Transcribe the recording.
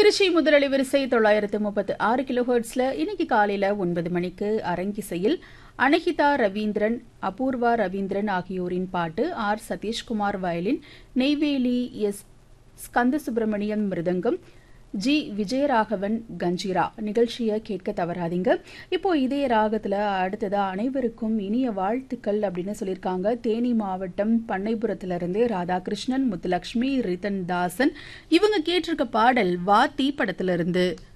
திருச்சி முதலளி வரிசை தொள்ளாயிரத்து முப்பத்து ஆறு கிலோஹெர்ட்ஸ்ல இன்னைக்கு காலையில ஒன்பது மணிக்கு அரங்கிசையில் அனகிதா ரவீந்திரன் அபூர்வா ரவீந்திரன் ஆகியோரின் பாட்டு R Sathishkumar violin Neyveli S Skanda Subramaniam mridangam G Vijayaraghavan kanjira நிகழ்ச்சியை கேட்க தவறாதீங்க இப்போ இதே ராகத்துல அடுத்ததா அனைவருக்கும் இனிய வாழ்த்துக்கள் அப்படின்னு சொல்லியிருக்காங்க தேனி மாவட்டம் பண்ணைபுரத்திலிருந்து ராதாகிருஷ்ணன் முத்துலட்சுமி ரிதன் தாசன் இவங்க கேட்டிருக்க பாடல் வாத்தி படத்திலிருந்து